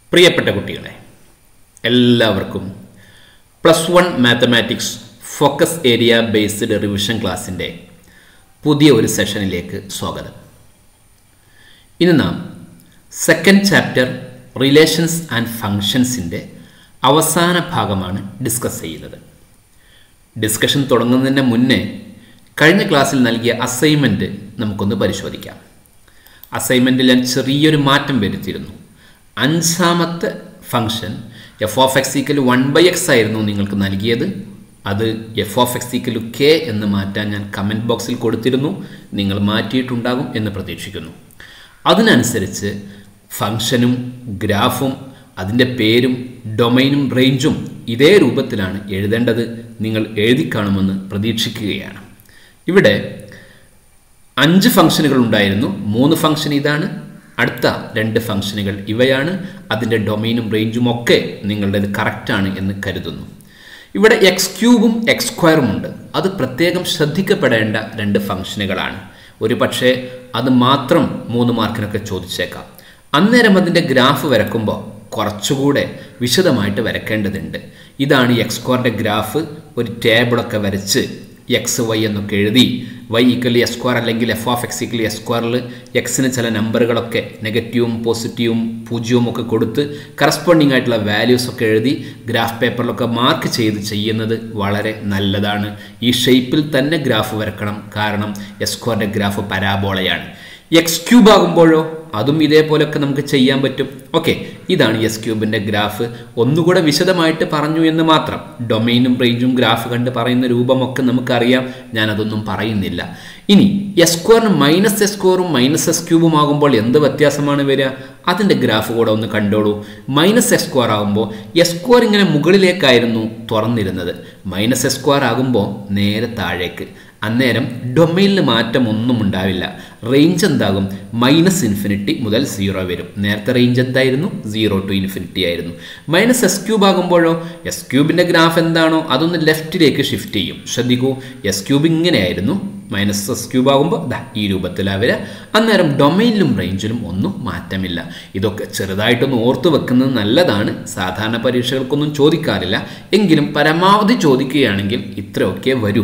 പ്രിയപ്പെട്ട കുട്ടികളെ എല്ലാവർക്കും plus one mathematics focus area based revision ക്ലാസ്സിൻ്റെ പുതിയ ഒരു സെഷനിലേക്ക് സ്വാഗതം ഇന്ന് നാം സെക്കൻഡ് ചാപ്റ്റർ റിലേഷൻസ് ആൻഡ് ഫങ്ഷൻസിൻ്റെ അവസാന ഭാഗമാണ് ഡിസ്കസ് ചെയ്യുന്നത് ഡിസ്കഷൻ തുടങ്ങുന്നതിന് മുന്നേ കഴിഞ്ഞ ക്ലാസ്സിൽ നൽകിയ അസൈൻമെൻറ്റ് നമുക്കൊന്ന് പരിശോധിക്കാം അസൈൻമെൻറ്റിൽ ഞാൻ ചെറിയൊരു മാറ്റം വരുത്തിയിരുന്നു അഞ്ചാമത്തെ function f of x equal one by x ആയിരുന്നു നിങ്ങൾക്ക് നൽകിയത് അത് f of x equal k എന്ന് മാറ്റാൻ ഞാൻ കമൻറ്റ് ബോക്സിൽ കൊടുത്തിരുന്നു നിങ്ങൾ മാറ്റിയിട്ടുണ്ടാകും എന്ന് പ്രതീക്ഷിക്കുന്നു അതിനനുസരിച്ച് ഫംഗ്ഷനും ഗ്രാഫും അതിൻ്റെ പേരും ഡൊമൈനും റേഞ്ചും ഇതേ രൂപത്തിലാണ് എഴുതേണ്ടത് നിങ്ങൾ എഴുതി കാണുമെന്ന് പ്രതീക്ഷിക്കുകയാണ് ഇവിടെ അഞ്ച് ഫംഗ്ഷനുകൾ ഉണ്ടായിരുന്നു മൂന്ന് ഫംഗ്ഷൻ ഇതാണ് അടുത്ത രണ്ട് ഫംഗ്ഷനുകൾ ഇവയാണ് അതിൻ്റെ ഡൊമൈനും റേഞ്ചും ഒക്കെ നിങ്ങളുടേത് കറക്റ്റാണ് എന്ന് കരുതുന്നു ഇവിടെ എക്സ് ക്യൂബും എക്സ് സ്ക്വയറും ഉണ്ട് അത് പ്രത്യേകം ശ്രദ്ധിക്കപ്പെടേണ്ട രണ്ട് ഫംഗ്ഷനുകളാണ് ഒരു പക്ഷേ അത് മാത്രം മൂന്ന് മാർക്കിനൊക്കെ ചോദിച്ചേക്കാം അന്നേരം അതിൻ്റെ ഗ്രാഫ് വരക്കുമ്പോൾ കുറച്ചുകൂടെ വിശദമായിട്ട് വരക്കേണ്ടതുണ്ട് ഇതാണ് എക്സ് സ്ക്വയറിൻ്റെ ഗ്രാഫ് ഒരു ടേബിളൊക്കെ വരച്ച് എക്സ് വൈ എന്നൊക്കെ എഴുതി വൈ ഈക്വൽ എസ് സ്ക്വയർ അല്ലെങ്കിൽ f of x equal x സ്ക്വയറിൽ എക്സിന് ചില നമ്പറുകളൊക്കെ നെഗറ്റീവും പോസിറ്റീവും പൂജ്യവും ഒക്കെ കൊടുത്ത് കറസ്പോണ്ടിങ് ആയിട്ടുള്ള വാല്യൂസ് ഒക്കെ എഴുതി ഗ്രാഫ് പേപ്പറിലൊക്കെ മാർക്ക് ചെയ്ത് ചെയ്യുന്നത് വളരെ നല്ലതാണ് ഈ ഷേപ്പിൽ തന്നെ ഗ്രാഫ് വരക്കണം കാരണം എസ് സ്ക്വയറിൻ്റെ ഗ്രാഫ് പരാബോളയാണ് എക്സ് ക്യൂബ് ആകുമ്പോഴോ അതും ഇതേപോലൊക്കെ നമുക്ക് ചെയ്യാൻ പറ്റും ഓക്കെ ഇതാണ് എസ് ക്യൂബിൻ്റെ ഗ്രാഫ് ഒന്നുകൂടെ വിശദമായിട്ട് പറഞ്ഞു എന്ന് മാത്രം ഡൊമൈനും റേഞ്ചും ഗ്രാഫ് കണ്ട് പറയുന്ന രൂപമൊക്കെ നമുക്കറിയാം ഞാനതൊന്നും പറയുന്നില്ല ഇനി എസ് സ്ക്വയറിന് മൈനസ് എസ് സ്ക്വയറും മൈനസ് എസ് ക്യൂബും ആകുമ്പോൾ എന്ത് വ്യത്യാസമാണ് വരിക അതിൻ്റെ ഗ്രാഫ് കൂടെ ഒന്ന് കണ്ടോളൂ മൈനസ് എസ് സ്ക്വയർ ആകുമ്പോൾ എസ് സ്ക്വയർ ഇങ്ങനെ മുകളിലേക്കായിരുന്നു തുറന്നിരുന്നത് മൈനസ് എസ് സ്ക്വയർ ആകുമ്പോൾ നേരെ താഴേക്ക് അന്നേരം ഡൊമൈനിൽ മാറ്റം ഒന്നും ഉണ്ടാവില്ല റേഞ്ച് എന്താകും മൈനസ് ഇൻഫിനിറ്റി മുതൽ സീറോ വരും നേരത്തെ റേഞ്ച് എന്തായിരുന്നു സീറോ ടു ഇൻഫിനിറ്റി ആയിരുന്നു മൈനസ് എസ് ക്യൂബ് ആകുമ്പോഴോ എസ് ക്യൂബിൻ്റെ ഗ്രാഫ് എന്താണോ അതൊന്ന് ലെഫ്റ്റിലേക്ക് ഷിഫ്റ്റ് ചെയ്യും ശ്രദ്ധിക്കൂ എസ് ക്യൂബ് ഇങ്ങനെയായിരുന്നു മൈനസ് എസ് ക്യൂബ് ആകുമ്പോൾ ദാ ഈ രൂപത്തിലാണ് വരിക അന്നേരം ഡൊമൈനിലും റേഞ്ചിലും ഒന്നും മാറ്റമില്ല ഇതൊക്കെ ചെറുതായിട്ടൊന്ന് ഓർത്തു വെക്കുന്നത് നല്ലതാണ് സാധാരണ പരീക്ഷകൾക്കൊന്നും ചോദിക്കാറില്ല എങ്കിലും പരമാവധി ചോദിക്കുകയാണെങ്കിൽ ഇത്രയൊക്കെ വരൂ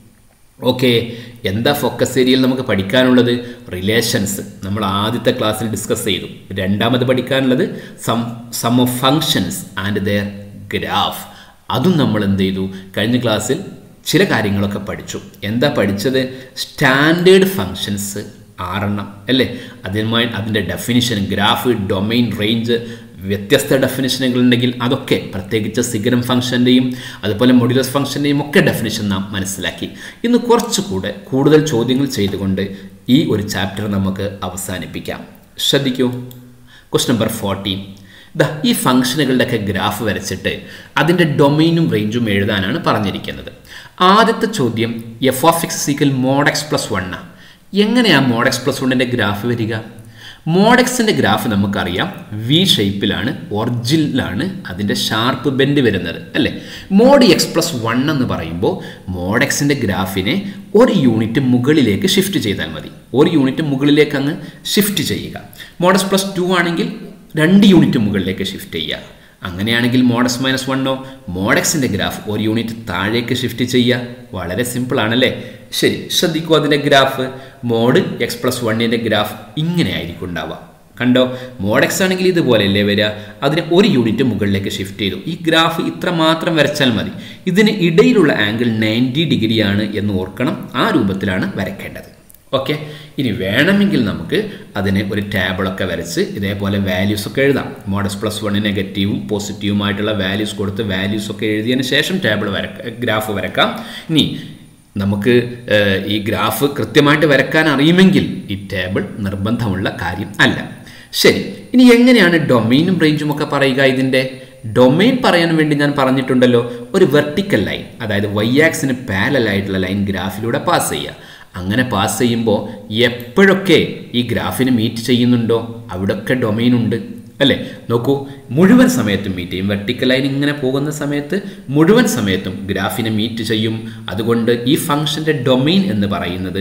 ഓക്കെ എന്താ ഫോക്കസ് ഏരിയയിൽ നമുക്ക് പഠിക്കാനുള്ളത് റിലേഷൻസ് നമ്മൾ ആദ്യത്തെ ക്ലാസ്സിൽ ഡിസ്കസ് ചെയ്തു രണ്ടാമത് പഠിക്കാനുള്ളത് sum sum of functions and their graph അതും നമ്മൾ എന്ത് ചെയ്തു കഴിഞ്ഞ ക്ലാസ്സിൽ ചില കാര്യങ്ങളൊക്കെ പഠിച്ചു എന്താ പഠിച്ചത് സ്റ്റാൻഡേർഡ് ഫങ്ഷൻസ് ആറെണ്ണം അല്ലേ അതിനുമായി അതിൻ്റെ ഡെഫിനിഷൻ ഗ്രാഫ് ഡൊമൈൻ റേഞ്ച് വ്യത്യസ്ത ഡെഫിനിഷനുകൾ ഉണ്ടെങ്കിൽ അതൊക്കെ പ്രത്യേകിച്ച് സിഗരം ഫംഗ്ഷൻ്റെയും അതുപോലെ മൊഡ്യുലസ് ഫംഗ്ഷൻ്റെയും ഒക്കെ ഡെഫിനിഷൻ നാം മനസ്സിലാക്കി ഇന്ന് കുറച്ചുകൂടെ കൂടുതൽ ചോദ്യങ്ങൾ ചെയ്തുകൊണ്ട് ഈ ഒരു ചാപ്റ്റർ നമുക്ക് അവസാനിപ്പിക്കാം ശ്രദ്ധിക്കൂ ക്വസ്റ്റ് നമ്പർ ഫോർട്ടീൻ ദ ഈ ഫംഗ്ഷനുകളുടെയൊക്കെ ഗ്രാഫ് വരച്ചിട്ട് അതിൻ്റെ ഡൊമൈനും റേഞ്ചും എഴുതാനാണ് പറഞ്ഞിരിക്കുന്നത് ആദ്യത്തെ ചോദ്യം f of x equal mod x plus വണ്ണ എങ്ങനെയാണ് മോഡെക്സ് പ്ലസ് വണ്ണിൻ്റെ ഗ്രാഫ് വരിക മോഡെക്സിൻ്റെ ഗ്രാഫ് നമുക്കറിയാം വി ഷേപ്പിലാണ് ഒറിജിനിലാണ് അതിൻ്റെ ഷാർപ്പ് ബെൻഡ് വരുന്നത് അല്ലേ മോഡ് എക്സ് പ്ലസ് വൺ എന്ന് പറയുമ്പോൾ മോഡെക്സിൻ്റെ ഗ്രാഫിനെ ഒരു യൂണിറ്റ് മുകളിലേക്ക് ഷിഫ്റ്റ് ചെയ്താൽ മതി ഒരു യൂണിറ്റ് മുകളിലേക്ക് അങ്ങ് ഷിഫ്റ്റ് ചെയ്യുക മോഡസ് പ്ലസ് ടു ആണെങ്കിൽ രണ്ട് യൂണിറ്റ് മുകളിലേക്ക് ഷിഫ്റ്റ് ചെയ്യുക അങ്ങനെയാണെങ്കിൽ മോഡസ് മൈനസ് വണ്ണോ മോഡെക്സിൻ്റെ ഗ്രാഫ് ഒരു യൂണിറ്റ് താഴേക്ക് ഷിഫ്റ്റ് ചെയ്യുക വളരെ സിമ്പിൾ ആണല്ലേ ശരി ശ്രദ്ധിക്കൂ അതിൻ്റെ ഗ്രാഫ് മോഡ് എക്സ് പ്ലസ് വണ്ണിൻ്റെ ഗ്രാഫ് ഇങ്ങനെ ആയിരിക്കും ഉണ്ടാവുക കണ്ടോ മോഡെക്സ് ആണെങ്കിൽ ഇതുപോലെയല്ലേ വരിക അതിന് ഒരു യൂണിറ്റ് മുകളിലേക്ക് ഷിഫ്റ്റ് ചെയ്തു ഈ ഗ്രാഫ് ഇത്ര മാത്രം വരച്ചാൽ മതി ഇതിന് ഇടയിലുള്ള ആംഗിൾ നയൻറ്റി ഡിഗ്രിയാണ് എന്ന് ഓർക്കണം ആ രൂപത്തിലാണ് വരയ്ക്കേണ്ടത് ഓക്കെ ഇനി വേണമെങ്കിൽ നമുക്ക് അതിന് ഒരു ടേബിളൊക്കെ വരച്ച് ഇതേപോലെ വാല്യൂസ് ഒക്കെ എഴുതാം മോഡസ് പ്ലസ് വണ്ണിന് നെഗറ്റീവും പോസിറ്റീവുമായിട്ടുള്ള വാല്യൂസ് കൊടുത്ത് വാല്യൂസ് ഒക്കെ എഴുതിയതിന് ശേഷം ടേബിൾ വരക്ക ഗ്രാഫ് വരക്കാം ഇനി നമുക്ക് ഈ ഗ്രാഫ് കൃത്യമായിട്ട് വരക്കാൻ അറിയുമെങ്കിൽ ഈ ടേബിൾ നിർബന്ധമുള്ള കാര്യം അല്ല ശരി ഇനി എങ്ങനെയാണ് ഡൊമൈനും റേഞ്ചും ഒക്കെ പറയുക ഇതിൻ്റെ ഡൊമൈൻ പറയാൻ വേണ്ടി ഞാൻ പറഞ്ഞിട്ടുണ്ടല്ലോ ഒരു വെർട്ടിക്കൽ ലൈൻ അതായത് വൈ ആക്സിന് പാരലായിട്ടുള്ള ലൈൻ ഗ്രാഫിലൂടെ പാസ് ചെയ്യുക അങ്ങനെ പാസ് ചെയ്യുമ്പോൾ എപ്പോഴൊക്കെ ഈ ഗ്രാഫിന് മീറ്റ് ചെയ്യുന്നുണ്ടോ അവിടെയൊക്കെ ഡൊമൈൻ ഉണ്ട് അല്ലേ നോക്കൂ മുഴുവൻ സമയത്തും മീറ്റ് ചെയ്യും വെർട്ടിക്കൽ ലൈൻ ഇങ്ങനെ പോകുന്ന സമയത്ത് മുഴുവൻ സമയത്തും ഗ്രാഫിനെ മീറ്റ് ചെയ്യും അതുകൊണ്ട് ഈ ഫംഗ്ഷൻ്റെ ഡൊമൈൻ എന്ന് പറയുന്നത്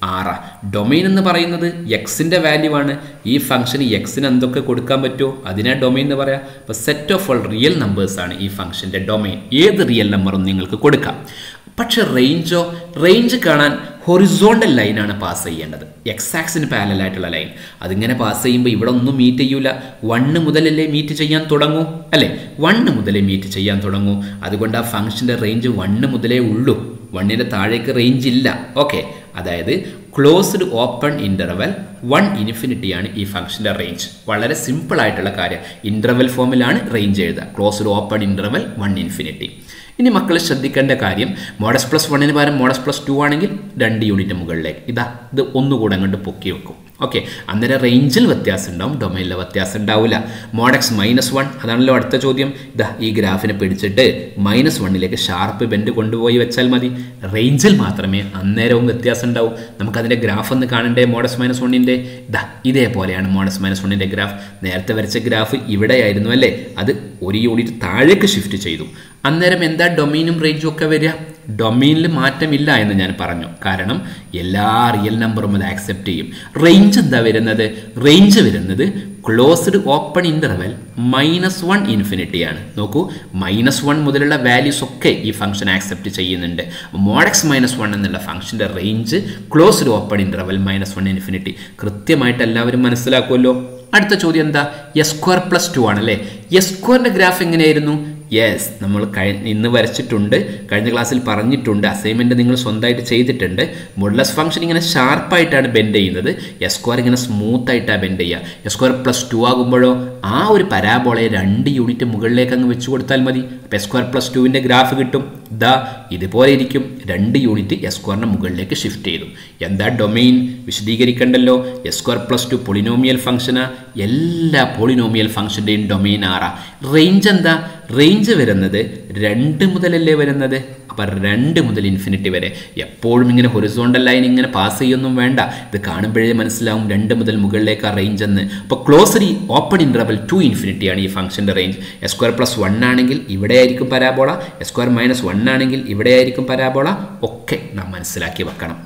ആറാ ഡൊമൈൻ എന്ന് പറയുന്നത് എക്സിൻ്റെ വാല്യൂ ആണ് ഈ ഫംഗ്ഷന് എക്സിന് എന്തൊക്കെ കൊടുക്കാൻ പറ്റുമോ അതിനെ ഡൊമൈൻ എന്ന് പറയാം അപ്പോൾ set of all real numbers ആണ് ഈ ഫംഗ്ഷൻ്റെ ഡൊമൈൻ ഏത് റിയൽ നമ്പറും നിങ്ങൾക്ക് കൊടുക്കാം പക്ഷെ റേഞ്ചോ റേഞ്ച് കാണാൻ ഹൊറിസോണ്ടൽ ലൈനാണ് പാസ് ചെയ്യേണ്ടത് എക്സ് ആക്സിന് പാരലായിട്ടുള്ള ലൈൻ അതിങ്ങനെ പാസ് ചെയ്യുമ്പോൾ ഇവിടെ ഒന്നും മീറ്റ് ചെയ്യൂല വണ്ണ് മുതലല്ലേ മീറ്റ് ചെയ്യാൻ തുടങ്ങൂ അല്ലേ വണ്ണ് മുതലേ മീറ്റ് ചെയ്യാൻ തുടങ്ങൂ അതുകൊണ്ട് ആ ഫംഗ്ഷൻ്റെ റേഞ്ച് വണ്ണ് മുതലേ ഉള്ളൂ വണ്ണിൻ്റെ താഴേക്ക് റേഞ്ച് ഇല്ല ഓക്കെ അതായത് ക്ലോസ്ഡ് ഓപ്പൺ ഇൻ്റർവൽ വൺ ഇൻഫിനിറ്റിയാണ് ഈ ഫംഗ്ഷൻ്റെ റേഞ്ച് വളരെ സിമ്പിൾ ആയിട്ടുള്ള കാര്യം ഇൻ്റർവൽ ഫോമിലാണ് റേഞ്ച് എഴുതുക closed open interval one infinity ഇനി മക്കൾ ശ്രദ്ധിക്കേണ്ട കാര്യം മോഡസ് പ്ലസ് വണ്ണിന് പകരം മോഡസ് പ്ലസ് ടു ആണെങ്കിൽ രണ്ട് യൂണിറ്റ് മുകളിലേക്ക് ഇതാ ഇത് ഒന്നുകൂടെ അങ്ങോട്ട് പൊക്കി വെക്കും ഓക്കെ അന്നേരം റേഞ്ചിൽ വ്യത്യാസം ഉണ്ടാവും ഡൊമൈനിൽ വ്യത്യാസം ഉണ്ടാവില്ല മോഡക്സ് മൈനസ് വൺ അതാണല്ലോ അടുത്ത ചോദ്യം ഇതാ ഈ ഗ്രാഫിനെ പിടിച്ചിട്ട് മൈനസ് വണ്ണിലേക്ക് ഷാർപ്പ് ബെൻഡ് കൊണ്ടുപോയി വെച്ചാൽ മതി റേഞ്ചിൽ മാത്രമേ അന്നേരവും വ്യത്യാസം ഉണ്ടാവും നമുക്കതിൻ്റെ ഗ്രാഫ് ഒന്ന് കാണണ്ടേ മോഡസ് മൈനസ് വണ്ണിൻ്റെ ഇതാ ഇതേപോലെയാണ് മോഡസ് മൈനസ് വണ്ണിൻ്റെ ഗ്രാഫ് നേരത്തെ വരച്ച ഗ്രാഫ് ഇവിടെയായിരുന്നു അല്ലേ അത് ഒരു യൂണിറ്റ് താഴേക്ക് ഷിഫ്റ്റ് ചെയ്തു അന്നേരം എന്താ ഡൊമൈനും റേഞ്ചും ഒക്കെ വരിക ഡൊമൈനിൽ മാറ്റമില്ല എന്ന് ഞാൻ പറഞ്ഞു കാരണം എല്ലാ റിയൽ നമ്പറും അത് ആക്സെപ്റ്റ് ചെയ്യും റേഞ്ച് എന്താ വരുന്നത് റേഞ്ച് വരുന്നത് closed open interval minus one ഇൻഫിനിറ്റിയാണ് നോക്കൂ മൈനസ് വൺ മുതലുള്ള വാല്യൂസ് ഒക്കെ ഈ ഫംഗ്ഷൻ ആക്സെപ്റ്റ് ചെയ്യുന്നുണ്ട് മോഡക്സ് മൈനസ് വൺ എന്നുള്ള ഫംഗ്ഷൻ്റെ range closed open interval minus one infinity കൃത്യമായിട്ട് എല്ലാവരും മനസ്സിലാക്കുമല്ലോ അടുത്ത ചോദ്യം എന്താ എസ് സ്ക്വയർ പ്ലസ് ടു ആണല്ലേ എസ് സ്ക്വയറിൻ്റെ ഗ്രാഫ് എങ്ങനെയായിരുന്നു യെസ് നമ്മൾ കഴി ഇന്ന് വരച്ചിട്ടുണ്ട് കഴിഞ്ഞ ക്ലാസ്സിൽ പറഞ്ഞിട്ടുണ്ട് അസൈൻമെൻറ്റ് നിങ്ങൾ സ്വന്തമായിട്ട് ചെയ്തിട്ടുണ്ട് മുള്ളസ് ഫംഗ്ഷൻ ഇങ്ങനെ ഷാർപ്പായിട്ടാണ് ബെൻഡ് ചെയ്യുന്നത് എസ് സ്ക്വയർ ഇങ്ങനെ സ്മൂത്ത് ആയിട്ടാണ് ബെൻഡ് ചെയ്യുക എസ് സ്ക്വയർ പ്ലസ് ടു ആകുമ്പോഴോ ആ ഒരു പരാബോളയെ രണ്ട് യൂണിറ്റ് മുകളിലേക്ക് അങ്ങ് വെച്ച് കൊടുത്താൽ മതി അപ്പോൾ എസ് സ്ക്വയർ പ്ലസ് ടുവിൻ്റെ ഗ്രാഫ് കിട്ടും ദാ ഇതുപോലെ ഇരിക്കും രണ്ട് യൂണിറ്റ് എസ് സ്ക്വയറിൻ്റെ മുകളിലേക്ക് ഷിഫ്റ്റ് ചെയ്തു എന്താ ഡൊമൈൻ വിശദീകരിക്കണ്ടല്ലോ x square plus two polynomial ഫംഗ്ഷനാ എല്ലാ പൊളിനോമിയൽ ഫംഗ്ഷൻ്റെയും ഡൊമൈൻ ആറാ റേഞ്ച് എന്താ റേഞ്ച് വരുന്നത് രണ്ട് മുതലല്ലേ വരുന്നത് അപ്പം രണ്ട് മുതൽ ഇൻഫിനിറ്റി വരെ എപ്പോഴും ഇങ്ങനെ ഹൊറിസോണ്ടൽ ലൈൻ ഇങ്ങനെ പാസ് ചെയ്യൊന്നും വേണ്ട ഇത് കാണുമ്പോഴേ മനസ്സിലാവും രണ്ട് മുതൽ മുകളിലേക്ക് ആ റേഞ്ച് എന്ന് അപ്പോൾ ക്ലോസറി ഓപ്പൺ ഇൻട്രവൽ ടു ഇൻഫിനിറ്റിയാണ് ഈ ഫംഗ്ഷൻ്റെ range x square plus one ആണെങ്കിൽ ഇവിടെ ആയിരിക്കും parabola x square minus one ആണെങ്കിൽ ഇവിടെ ആയിരിക്കും പരാബോള ഒക്കെ നാം മനസ്സിലാക്കി വെക്കണം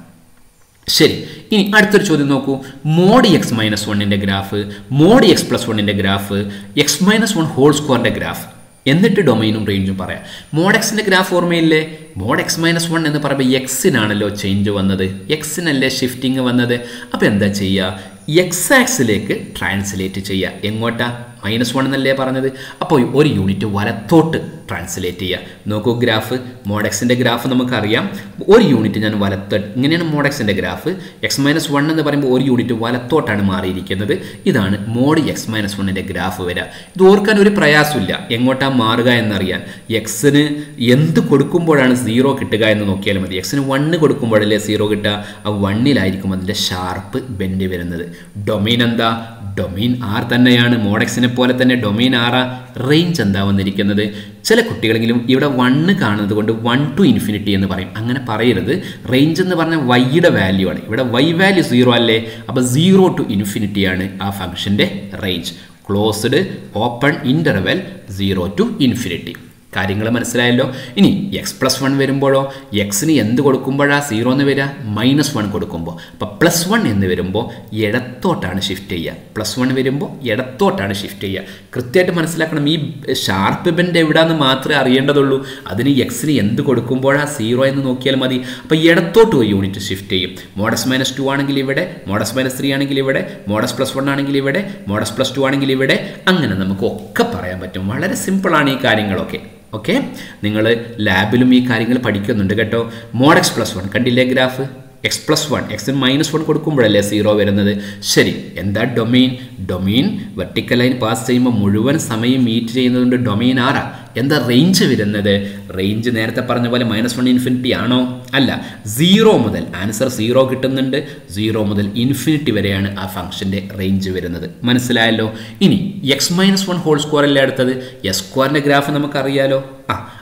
ശരി ഇനി അടുത്തൊരു ചോദ്യം നോക്കൂ മോഡ് എക്സ് മൈനസ് വണ്ണിൻ്റെ ഗ്രാഫ് മോഡ് എക്സ് പ്ലസ് വണ്ണിൻ്റെ graph x minus one whole സ്ക്വയറിൻ്റെ ഗ്രാഫ് എന്നിട്ട് ഡൊമൈനും റേഞ്ചും പറയാം മോഡ് എക്സിൻ്റെ ഗ്രാഫ് ഓർമ്മയില്ലേ മോഡ് എക്സ് മൈനസ് വൺ എന്ന് പറയുമ്പോൾ എക്സിനാണല്ലോ ചേഞ്ച് വന്നത് എക്സിനല്ലേ ഷിഫ്റ്റിംഗ് വന്നത് അപ്പോൾ എന്താ ചെയ്യുക എക്സ് ആക്സിലേക്ക് ട്രാൻസ്ലേറ്റ് ചെയ്യുക എങ്ങോട്ടാ മൈനസ് വൺ എന്നല്ലേ പറഞ്ഞത് അപ്പോൾ ഒരു യൂണിറ്റ് വലത്തോട്ട് ട്രാൻസ്ലേറ്റ് ചെയ്യുക നോക്കൂ ഗ്രാഫ് മോഡെക്സിൻ്റെ ഗ്രാഫ് നമുക്കറിയാം ഒരു യൂണിറ്റ് ഞാൻ വലത്ത് ഇങ്ങനെയാണ് മോഡെക്സിൻ്റെ ഗ്രാഫ് എക്സ് മൈനസ് വൺ എന്ന് പറയുമ്പോൾ ഒരു യൂണിറ്റ് വലത്തോട്ടാണ് മാറിയിരിക്കുന്നത് ഇതാണ് മോഡ് എക്സ് മൈനസ് വണ്ണിൻ്റെ ഗ്രാഫ് വരിക ഇത് ഓർക്കാൻ ഒരു പ്രയാസമില്ല എങ്ങോട്ടാണ് മാറുക എന്നറിയാൻ എക്സിന് എന്ത് കൊടുക്കുമ്പോഴാണ് സീറോ കിട്ടുക എന്ന് നോക്കിയാൽ മതി എക്സിന് വണ്ണ് കൊടുക്കുമ്പോഴല്ലേ സീറോ കിട്ടുക ആ വണ്ണിലായിരിക്കും അതിൻ്റെ ഷാർപ്പ് ബെൻഡ് വരുന്നത് ഡൊമൈൻ എന്താ ഡൊമൈൻ ആർ തന്നെയാണ് മോഡെക്സിനെ പോലെ തന്നെ ഡൊമൈൻ ആറാ റേഞ്ച് എന്താ വന്നിരിക്കുന്നത് ചില കുട്ടികളെങ്കിലും ഇവിടെ വണ്ണ് കാണുന്നത് കൊണ്ട് വൺ ടു ഇൻഫിനിറ്റി എന്ന് പറയും അങ്ങനെ പറയരുത് റേഞ്ച് എന്ന് പറഞ്ഞാൽ വൈയുടെ വാല്യൂ ആണ് ഇവിടെ വൈ വാല്യൂ സീറോ അല്ലേ അപ്പോൾ സീറോ ടു ഇൻഫിനിറ്റിയാണ് ആ ഫംഗ്ഷൻ്റെ range closed open interval zero to infinity കാര്യങ്ങൾ മനസ്സിലായല്ലോ ഇനി എക്സ് പ്ലസ് വൺ വരുമ്പോഴോ എക്സിന് എന്ത് കൊടുക്കുമ്പോഴാണ് സീറോ എന്ന് വരിക മൈനസ് വൺ കൊടുക്കുമ്പോൾ അപ്പോൾ പ്ലസ് വൺ എന്ന് വരുമ്പോൾ ഇടത്തോട്ടാണ് ഷിഫ്റ്റ് ചെയ്യുക പ്ലസ് വൺ വരുമ്പോൾ ഇടത്തോട്ടാണ് ഷിഫ്റ്റ് ചെയ്യുക കൃത്യമായിട്ട് മനസ്സിലാക്കണം ഈ ഷാർപ്പ് ബെൻഡ് എവിടെയാണെന്ന് മാത്രമേ അറിയേണ്ടതുള്ളൂ അതിന് എക്സിന് എന്ത് കൊടുക്കുമ്പോഴാണ് സീറോ എന്ന് നോക്കിയാൽ മതി അപ്പോൾ ഇടത്തോട്ട് ഒരു യൂണിറ്റ് ഷിഫ്റ്റ് ചെയ്യും മോഡസ് മൈനസ് ടു ആണെങ്കിൽ ഇവിടെ മോഡസ് മൈനസ് ത്രീ ആണെങ്കിൽ ഇവിടെ മോഡസ് പ്ലസ് വൺ ആണെങ്കിൽ ഇവിടെ മോഡസ് പ്ലസ് ടു ആണെങ്കിൽ ഇവിടെ അങ്ങനെ നമുക്ക് ഒക്കെ പറയാൻ പറ്റും വളരെ സിമ്പിളാണ് ഈ കാര്യങ്ങളൊക്കെ ഓക്കെ നിങ്ങൾ ലാബിലും ഈ കാര്യങ്ങൾ പഠിക്കുന്നുണ്ട് കേട്ടോ മോഡെക്സ് പ്ലസ് വൺ കണ്ടില്ലേ ഗ്രാഫ് എക്സ് പ്ലസ് വൺ എക്സിന് മൈനസ് വൺ കൊടുക്കുമ്പോഴല്ലേ സീറോ വരുന്നത് ശരി എന്താ domain domain vertical line pass ചെയ്യുമ്പോൾ മുഴുവൻ സമയം മീറ്റ് ചെയ്യുന്നതുകൊണ്ട് ഡൊമൈൻ ആറാ എന്താ റേഞ്ച് വരുന്നത് റേഞ്ച് നേരത്തെ പറഞ്ഞ പോലെ മൈനസ് വൺ ഇൻഫിനിറ്റി ആണോ അല്ല സീറോ മുതൽ ആൻസർ സീറോ കിട്ടുന്നുണ്ട് സീറോ മുതൽ ഇൻഫിനിറ്റി വരെയാണ് ആ ഫംഗ്ഷൻ്റെ റേഞ്ച് വരുന്നത് മനസ്സിലായല്ലോ ഇനി x minus one whole square അല്ലേ അടുത്തത് എസ് സ്ക്വയറിൻ്റെ ഗ്രാഫ് നമുക്കറിയാലോ ആ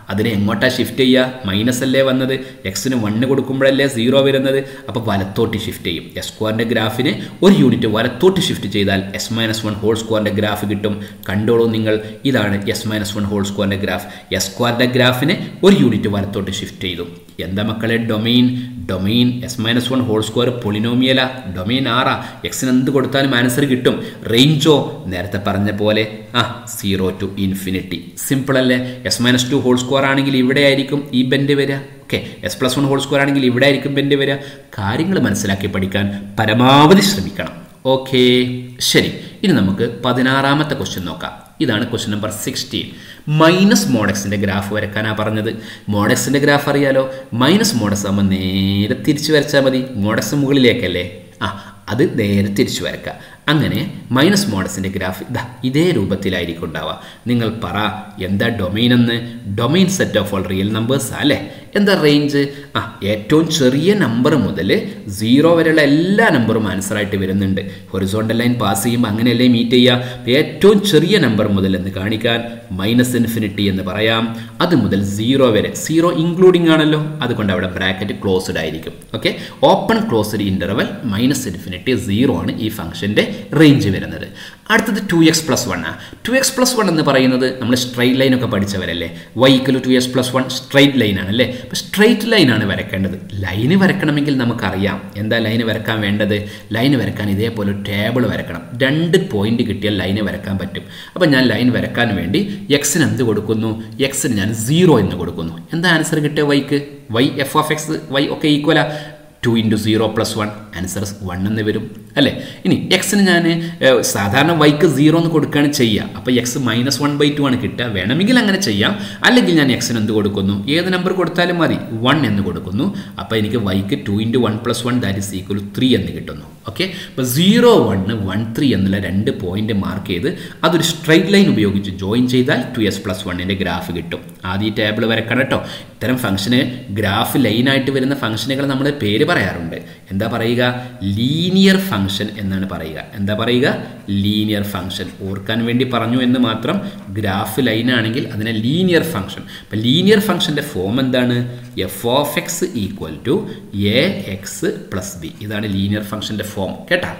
അതിനെ എങ്ങോട്ടാ ഷിഫ്റ്റ് ചെയ്യുക മൈനസ് അല്ലേ വന്നത് എക്സിന് വണ്ണ് കൊടുക്കുമ്പോഴല്ലേ സീറോ വരുന്നത് അപ്പോൾ വലത്തോട്ട് ഷിഫ്റ്റ് ചെയ്യും എസ് സ്ക്വയറിൻ്റെ ഗ്രാഫിന് ഒരു യൂണിറ്റ് വലത്തോട്ട് ഷിഫ്റ്റ് ചെയ്താൽ എസ് മൈനസ് വൺ ഹോൾ സ്ക്വയറിൻ്റെ ഗ്രാഫ് കിട്ടും കണ്ടോളൂ നിങ്ങൾ ഇതാണ് എസ് മൈനസ് വൺ ഹോൾ സ്ക്വയറിൻ്റെ ഗ്രാഫ് എസ് സ്ക്വയറിൻ്റെ ഗ്രാഫിനെ ഒരു യൂണിറ്റ് വലത്തോട്ട് ഷിഫ്റ്റ് ചെയ്തു എന്താ മക്കളെ domain domain x minus one whole square പൊളിനോമിയല ഡൊമെയിൻ ആറാ എക്സിന് എന്ത് കൊടുത്താലും ആൻസർ കിട്ടും റേഞ്ചോ നേരത്തെ പറഞ്ഞ പോലെ ആ സീറോ ടു ഇൻഫിനിറ്റി സിമ്പിൾ അല്ലേ x minus two whole square ആണെങ്കിൽ ഇവിടെ ആയിരിക്കും ഈ ബെൻഡ് വരിക okay x plus one whole square ആണെങ്കിൽ ഇവിടെ ആയിരിക്കും ബെൻഡ് വരിക കാര്യങ്ങൾ മനസ്സിലാക്കി പഠിക്കാൻ പരമാവധി ശ്രമിക്കണം ഓക്കെ ശരി ഇനി നമുക്ക് പതിനാറാമത്തെ ക്വസ്റ്റ്യൻ നോക്കാം ഇതാണ് ക്വസ്റ്റ്യൻ നമ്പർ സിക്സ്റ്റീൻ മൈനസ് മോഡക്സിൻ്റെ ഗ്രാഫ് വരക്കാനാണ് പറഞ്ഞത് മോഡക്സിൻ്റെ ഗ്രാഫ് അറിയാലോ മൈനസ് മോഡക്സ് ആകുമ്പോൾ നേരെ തിരിച്ചു വരച്ചാൽ മതി മോഡക്സ് മുകളിലേക്കല്ലേ ആ അത് നേരെ തിരിച്ചു വരക്കുക അങ്ങനെ മൈനസ് മോഡസിൻ്റെ ഗ്രാഫ് ഇതാ ഇതേ രൂപത്തിലായിരിക്കും ഉണ്ടാവുക നിങ്ങൾ പറ എന്താ ഡൊമൈൻ എന്ന് domain set of all real numbers അല്ലേ എന്താ റേഞ്ച് ആ ഏറ്റവും ചെറിയ നമ്പർ മുതൽ സീറോ വരെയുള്ള എല്ലാ നമ്പറും ആൻസറായിട്ട് വരുന്നുണ്ട് ഹൊറിസോണ്ടൽ ലൈൻ പാസ് ചെയ്യുമ്പോൾ അങ്ങനെയല്ലേ മീറ്റ് ചെയ്യുക ഏറ്റവും ചെറിയ നമ്പർ മുതൽ എന്ന് കാണിക്കാൻ മൈനസ് ഇൻഫിനിറ്റി എന്ന് പറയാം അത് മുതൽ സീറോ വരെ സീറോ ഇൻക്ലൂഡിംഗ് ആണല്ലോ അതുകൊണ്ട് അവിടെ ബ്രാക്കറ്റ് ക്ലോസ്ഡ് ആയിരിക്കും okay open closed interval minus infinity zero ആണ് ഈ ഫംഗ്ഷൻ്റെ റേഞ്ച് വരുന്നത് അടുത്തത് ടു എക്സ് പ്ലസ് വൺ ആണ് ടു എക്സ് പ്ലസ് വൺ എന്ന് പറയുന്നത് നമ്മൾ സ്ട്രൈറ്റ് ലൈൻ ഒക്കെ പഠിച്ചവരല്ലേ y equal two x plus one straight line ആണ് അല്ലേ അപ്പോൾ സ്ട്രൈറ്റ് ലൈനാണ് വരക്കേണ്ടത് ലൈന് വരക്കണമെങ്കിൽ നമുക്കറിയാം എന്താ ലൈന് വരക്കാൻ വേണ്ടത് ലൈന് വരക്കാൻ ഇതേപോലെ ഒരു ടേബിൾ വരക്കണം രണ്ട് പോയിന്റ് കിട്ടിയാൽ ലൈന് വരക്കാൻ പറ്റും അപ്പോൾ ഞാൻ ലൈൻ വരക്കാൻ വേണ്ടി എക്സിന് എന്ത് കൊടുക്കുന്നു എക്സിന് ഞാൻ സീറോ എന്ന് കൊടുക്കുന്നു എന്താ ആൻസർ കിട്ടിയ y equal y f of x y ഒക്കെ equal two into zero plus one answer one എന്ന് വരും അല്ലേ ഇനി എക്സിന് ഞാൻ സാധാരണ വൈക്ക് സീറോ എന്ന് കൊടുക്കുകയാണ് ചെയ്യുക അപ്പോൾ x minus one by two ആണ് കിട്ടുക വേണമെങ്കിൽ അങ്ങനെ ചെയ്യാം അല്ലെങ്കിൽ ഞാൻ എക്സിന് എന്ത് കൊടുക്കുന്നു ഏത് നമ്പർ കൊടുത്താലും മതി വൺ എന്ന് കൊടുക്കുന്നു അപ്പോൾ എനിക്ക് y equal two into one plus one that is equal three എന്ന് കിട്ടുന്നു ഓക്കെ അപ്പോൾ സീറോ വണ്ണ് വൺ ത്രീ എന്നുള്ള രണ്ട് പോയിന്റ് മാർക്ക് ചെയ്ത് അതൊരു സ്ട്രൈറ്റ് ലൈൻ ഉപയോഗിച്ച് ജോയിൻ ചെയ്താൽ ടു എസ് പ്ലസ് വണ്ണിൻ്റെ ഗ്രാഫ് കിട്ടും ആദ്യം ഈ ടേബിൾ വരക്കണം കേട്ടോ ഇത്തരം ഫംഗ്ഷന് ഗ്രാഫ് ലൈനായിട്ട് വരുന്ന ഫംഗ്ഷനുകൾ നമ്മൾ പേര് പറയാറുണ്ട് എന്താ പറയുക ലീനിയർ ഫംഗ്ഷൻ എന്നാണ് പറയുക എന്താ പറയുക ലീനിയർ ഫംഗ്ഷൻ ഓർക്കാൻ വേണ്ടി പറഞ്ഞു എന്ന് മാത്രം ഗ്രാഫ് ലൈനാണെങ്കിൽ അതിനെ ലീനിയർ ഫംഗ്ഷൻ അപ്പം ലീനിയർ ഫംഗ്ഷൻ്റെ ഫോം എന്താണ് f of x equal to a x plus b ഇതാണ് ലീനിയർ ഫംഗ്ഷൻ്റെ ഫോം കേട്ടാ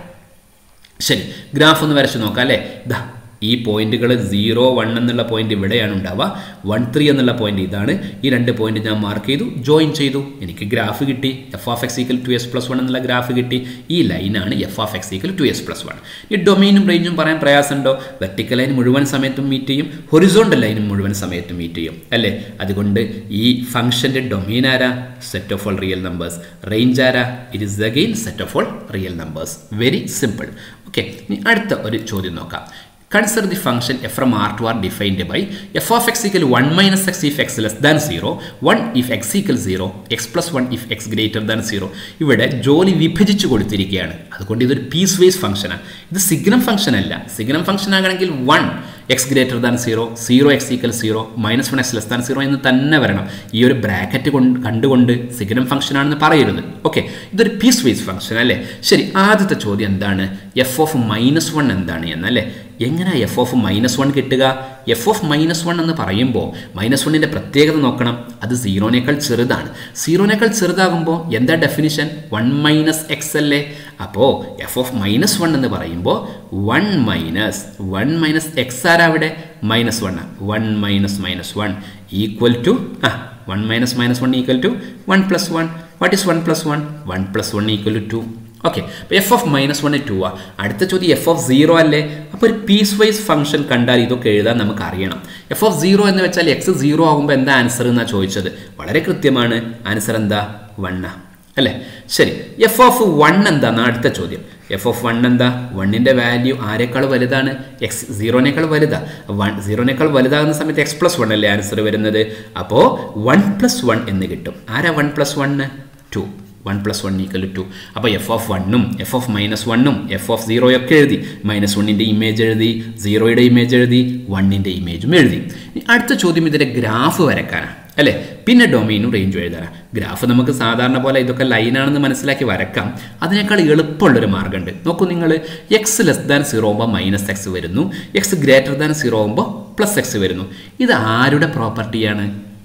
ശരി ഗ്രാഫ് ഒന്ന് വരച്ച് നോക്കാം അല്ലേ ഇതാ ഈ പോയിന്റുകൾ സീറോ വൺ എന്നുള്ള പോയിന്റ് ഇവിടെയാണ് ഉണ്ടാവുക വൺ ത്രീ എന്നുള്ള പോയിന്റ് ഇതാണ് ഈ രണ്ട് പോയിന്റ് ഞാൻ മാർക്ക് ചെയ്തു ജോയിൻ ചെയ്തു എനിക്ക് ഗ്രാഫ് കിട്ടി f of x equal to x plus one എന്നുള്ള ഗ്രാഫ് കിട്ടി ഈ ലൈനാണ് f of x equal to x plus one ഈ ഡൊമൈനും റേഞ്ചും പറയാൻ പ്രയാസമുണ്ടോ വെർട്ടിക്കൽ ലൈൻ മുഴുവൻ സമയത്തും മീറ്റ് ചെയ്യും ഹൊറിസോണ്ടൽ ലൈനും മുഴുവൻ സമയത്തും മീറ്റ് ചെയ്യും അല്ലേ അതുകൊണ്ട് ഈ ഫംഗ്ഷൻ്റെ ഡൊമൈൻ ആരാ set of all real numbers range ആരാ it is again set of all real numbers very simple okay ഇനി അടുത്ത ഒരു ചോദ്യം നോക്കാം Consider the function f from r to r defined by f of x equal 1 minus x if x less than 0, 1 if x equal 0, x plus 1 if x greater than 0. ഇവിടെ ജോലി വിഭജിച്ച് കൊടുത്തിരിക്കുകയാണ് അതുകൊണ്ട് ഇതൊരു പീസ് വൈസ് ഫംഗ്ഷനാണ് ഇത് signum function അല്ല signum function ആകണമെങ്കിൽ one x greater than zero zero x equal zero minus one x less than zero എന്ന് തന്നെ വരണം ഈ ഒരു ബ്രാക്കറ്റ് കൊണ്ട് കണ്ടുകൊണ്ട് സിഗ്നം ഫംഗ്ഷൻ ആണെന്ന് പറയരുത് ഓക്കെ ഇതൊരു പീസ് വൈസ് ഫംഗ്ഷൻ അല്ലേ ശരി ആദ്യത്തെ ചോദ്യം എന്താണ് എഫ് ഓഫ് മൈനസ് വൺ എന്താണ് എന്നല്ലേ എങ്ങനെ എഫ് ഓഫ് മൈനസ് വൺ കിട്ടുക എഫ് ഓഫ് മൈനസ് വൺ എന്ന് പറയുമ്പോൾ മൈനസ് വണ്ണിൻ്റെ പ്രത്യേകത നോക്കണം അത് സീറോനേക്കാൾ ചെറുതാണ് സീറോനേക്കാൾ ചെറുതാകുമ്പോൾ എന്താ ഡെഫിനിഷൻ വൺ മൈനസ് എക്സ് അല്ലേ അപ്പോൾ എഫ് ഓഫ് മൈനസ് വൺ എന്ന് പറയുമ്പോൾ one minus one minus x ആരാ അവിടെ minus one one minus minus one equal to ആ one minus minus one equal to one plus one what is one plus one one plus one equal to two okay അപ്പോൾ f of minus one two ആ അടുത്ത ചോദ്യം f of zero അല്ലേ അപ്പോൾ ഒരു piece vice function കണ്ടാൽ ഇതൊക്കെ എഴുതാൻ നമുക്ക് അറിയണം എഫ് ഓഫ് സീറോ എന്ന് വെച്ചാൽ എക്സ് സീറോ ആകുമ്പോൾ എന്താ ആൻസർ എന്നാണ് ചോദിച്ചത് വളരെ കൃത്യമാണ് ആൻസർ എന്താ വണ്ണ അല്ലേ ശരി എഫ് ഓഫ് വൺ എന്താന്ന് അടുത്ത ചോദ്യം എഫ് ഓഫ് വൺ എന്താ വണ്ണിൻ്റെ വാല്യൂ ആരെക്കാൾ വലുതാണ് എക്സ് സീറോനേക്കാൾ വലുതാ വൺ സീറോനേക്കാൾ വലുതാകുന്ന സമയത്ത് എക്സ് പ്ലസ് വൺ അല്ലേ ആൻസർ വരുന്നത് അപ്പോൾ വൺ പ്ലസ് വൺ എന്ന് കിട്ടും ആരാ one plus one two one plus one equal to അപ്പോൾ എഫ് ഓഫ് വണ്ണും എഫ് ഓഫ് മൈനസ് വണ്ണും എഫ് ഓഫ് സീറോയൊക്കെ എഴുതി മൈനസ് വണ്ണിൻ്റെ ഇമേജ് എഴുതി സീറോയുടെ ഇമേജ് എഴുതി വണ്ണിൻ്റെ ഇമേജും എഴുതി അടുത്ത ചോദ്യം ഇതിൻ്റെ ഗ്രാഫ് വരക്കാനാണ് അല്ലേ പിന്നെ ഡൊമൈനും റേഞ്ചും എഴുതാനാണ് ഗ്രാഫ് നമുക്ക് സാധാരണ പോലെ ഇതൊക്കെ ലൈനാണെന്ന് മനസ്സിലാക്കി വരക്കാം അതിനേക്കാൾ എളുപ്പമുള്ളൊരു മാർഗ്ഗമുണ്ട് നോക്കൂ നിങ്ങൾ എക്സ് ലെസ് ദാൻ സീറോ ആകുമ്പോൾ മൈനസ് എക്സ് വരുന്നു എക്സ് ഗ്രേറ്റർ ദാൻ സീറോ ആകുമ്പോൾ പ്ലസ് എക്സ് വരുന്നു ഇത് ആരുടെ പ്രോപ്പർട്ടിയാണ്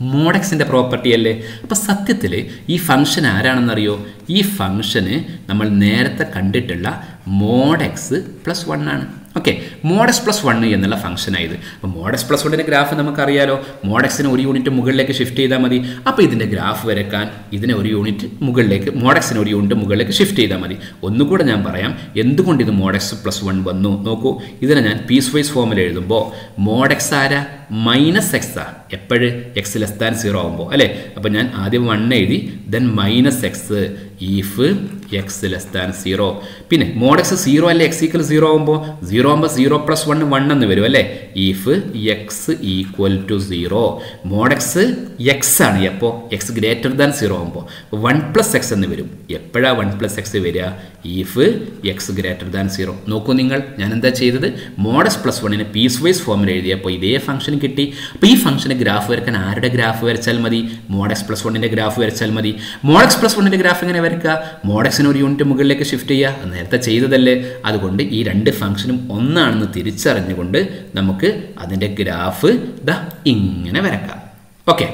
മോഡെക്സിൻ്റെ പ്രോപ്പർട്ടി അല്ലേ അപ്പോൾ സത്യത്തിൽ ഈ ഫംഗ്ഷൻ ആരാണെന്നറിയോ ഈ ഫംഗ്ഷന് നമ്മൾ നേരത്തെ കണ്ടിട്ടുള്ള മോഡെക്സ് പ്ലസ് വൺ ആണ് ഓക്കെ മോഡസ് പ്ലസ് വൺ എന്നുള്ള ഫംഗ്ഷനായത് അപ്പോൾ മോഡസ് പ്ലസ് വണ്ണിൻ്റെ ഗ്രാഫ് നമുക്കറിയാലോ മോഡക്സിന് ഒരു യൂണിറ്റ് മുകളിലേക്ക് ഷിഫ്റ്റ് ചെയ്താൽ മതി അപ്പോൾ ഇതിൻ്റെ ഗ്രാഫ് വരക്കാൻ ഇതിനെ ഒരു യൂണിറ്റ് മുകളിലേക്ക് മോഡക്സിന് ഒരു യൂണിറ്റ് മുകളിലേക്ക് ഷിഫ്റ്റ് ചെയ്താൽ മതി ഒന്നുകൂടെ ഞാൻ പറയാം എന്തുകൊണ്ട് ഇത് മോഡക്സ് പ്ലസ് വൺ വന്നു നോക്കൂ ഇതിനെ ഞാൻ പീസ് വൈസ് ഫോമിൽ എഴുതുമ്പോൾ മോഡക്സ് ആരാ മൈനസ് എക്സ് ആ എപ്പോഴ് എക്സ് ലെസ് ദാൻ സീറോ ആകുമ്പോൾ അല്ലേ അപ്പോൾ ഞാൻ ആദ്യം വൺ എഴുതി then minus x if x less than zero പിന്നെ മോഡക്സ് സീറോ അല്ലേ എക്സ് ഈക്വൽ സീറോ ആകുമ്പോൾ സീറോ ആകുമ്പോൾ സീറോ പ്ലസ് വൺ വൺ എന്ന് വരും അല്ലേ if x equal to zero mod x x ആണ് എപ്പോൾ എക്സ് ഗ്രേറ്റർ ദാൻ സീറോ ആകുമ്പോൾ വൺ പ്ലസ് എക്സ് എന്ന് വരും എപ്പോഴാണ് വൺ പ്ലസ് എക്സ് വരിക if x greater than zero നോക്കൂ നിങ്ങൾ ഞാൻ എന്താ ചെയ്തത് മോഡസ് പ്ലസ് വണ്ണിന് പീസ് വൈസ് ഫോമിൽ എഴുതിയപ്പോൾ ഇതേ ഫംഗ്ഷൻ കിട്ടി അപ്പോൾ ഈ ഫംഗ്ഷന് ഗ്രാഫ് വരക്കാൻ ആരുടെ ഗ്രാഫ് വരച്ചാൽ മതി മോഡക്സ് പ്ലസ് വണ്ണിൻ്റെ ഗ്രാഫ് വരച്ചാൽ മതി മോഡക്സ് പ്ലസ് വണ്ണിൻ്റെ ഗ്രാഫ് എങ്ങനെ വരയ്ക്കുക മോഡക്സിന് ഒരു യൂണിറ്റ് മുകളിലേക്ക് ഷിഫ്റ്റ് ചെയ്യുക അത് നേരത്തെ ചെയ്തതല്ലേ അതുകൊണ്ട് ഈ രണ്ട് ഫംഗ്ഷനും ഒന്നാണെന്ന് തിരിച്ചറിഞ്ഞുകൊണ്ട് നമുക്ക് അതിൻ്റെ ഗ്രാഫ് ദാ ഇങ്ങനെ വരക്കാം ഓക്കെ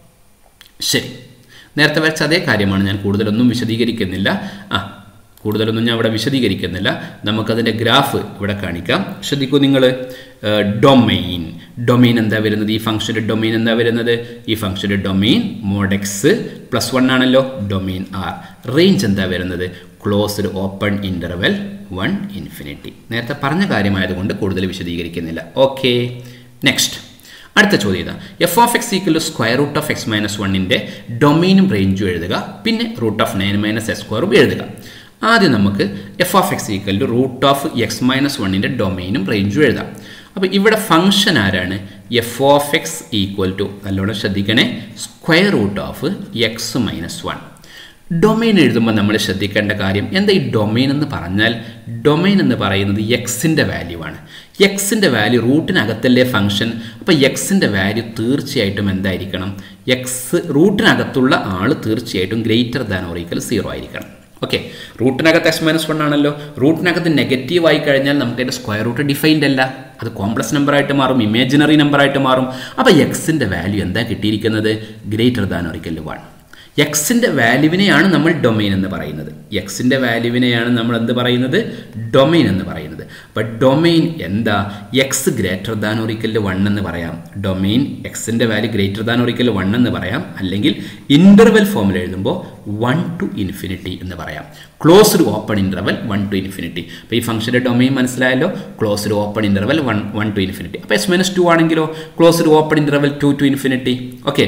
ശരി നേരത്തെ വരച്ച അതേ കാര്യമാണ് ഞാൻ കൂടുതലൊന്നും വിശദീകരിക്കുന്നില്ല ആ കൂടുതലൊന്നും ഞാൻ ഇവിടെ വിശദീകരിക്കുന്നില്ല നമുക്കതിൻ്റെ ഗ്രാഫ് ഇവിടെ കാണിക്കാം ശ്രദ്ധിക്കൂ നിങ്ങൾ ഡൊമെയിൻ ഡൊമെയിൻ എന്താ വരുന്നത് ഈ ഫംഗ്ഷൻ്റെ ഡൊമെയിൻ എന്താ വരുന്നത് ഈ ഫംഗ്ഷൻ്റെ ഡൊമെയിൻ മോഡെക്സ് പ്ലസ് വൺ ആണല്ലോ ഡൊമെയിൻ ആർ റേഞ്ച് എന്താ വരുന്നത് closed open interval one infinity നേരത്തെ പറഞ്ഞ കാര്യമായതുകൊണ്ട് കൂടുതൽ വിശദീകരിക്കുന്നില്ല ഓക്കെ നെക്സ്റ്റ് അടുത്ത ചോദ്യം ഇതാ f of x equal to square root of x minus വണ്ണിൻ്റെ ഡൊമൈനും റേഞ്ചും എഴുതുക പിന്നെ root of nine minus x സ്ക്വയറും എഴുതുക ആദ്യം നമുക്ക് f of x equal to root of x minus വണ്ണിൻ്റെ ഡൊമൈനും റേഞ്ചും എഴുതാം അപ്പോൾ ഇവിടെ ഫംഗ്ഷൻ ആരാണ് f of x equal to നല്ലോണം ശ്രദ്ധിക്കണേ square root of x minus one domain എഴുതുമ്പോൾ നമ്മൾ ശ്രദ്ധിക്കേണ്ട കാര്യം എന്താ ഈ ഡൊമൈൻ എന്ന് പറഞ്ഞാൽ ഡൊമൈൻ എന്ന് പറയുന്നത് എക്സിൻ്റെ വാല്യൂ ആണ് എക്സിൻ്റെ വാല്യൂ റൂട്ടിനകത്തല്ലേ ഫംഗ്ഷൻ അപ്പോൾ എക്സിൻ്റെ വാല്യൂ തീർച്ചയായിട്ടും എന്തായിരിക്കണം എക്സ് റൂട്ടിനകത്തുള്ള ആൾ തീർച്ചയായിട്ടും greater than or equal zero ആയിരിക്കണം ഓക്കെ റൂട്ടിനകത്ത് എക്സ് മൈനസ് വൺ ആണല്ലോ റൂട്ടിനകത്ത് നെഗറ്റീവ് ആയി കഴിഞ്ഞാൽ നമുക്ക് അതിൻ്റെ സ്ക്വയർ റൂട്ട് ഡിഫൈൻഡ് അല്ല അത് കോംപ്ലക്സ് നമ്പർ ആയിട്ട് മാറും ഇമേജിനറി നമ്പർ ആയിട്ട് മാറും അപ്പോൾ എക്സിൻ്റെ വാല്യൂ എന്താ കിട്ടിയിരിക്കുന്നത് ഗ്രേറ്റർ ദാൻ ഒരിക്കൽ വൺ എക്സിൻ്റെ വാല്യൂവിനെയാണ് നമ്മൾ ഡൊമൈൻ എന്ന് പറയുന്നത് എക്സിൻ്റെ വാല്യൂവിനെയാണ് നമ്മൾ എന്ത് പറയുന്നത് ഡൊമൈൻ എന്ന് പറയുന്നത് അപ്പോൾ ഡൊമൈൻ എന്താ x greater than or equal one എന്ന് പറയാം ഡൊമൈൻ എക്സിൻ്റെ value greater than or equal one എന്ന് പറയാം അല്ലെങ്കിൽ ഇൻ്റർവെൽ ഫോമിൽ എഴുതുമ്പോൾ വൺ ടു ഇൻഫിനിറ്റി എന്ന് പറയാം closed open interval one to infinity അപ്പോൾ ഈ ഫംഗ്ഷൻ്റെ ഡൊമൈൻ മനസ്സിലായല്ലോ closed open interval one one to infinity അപ്പോൾ എസ് മൈനസ് ടു ആണെങ്കിലോ closed open interval two to infinity okay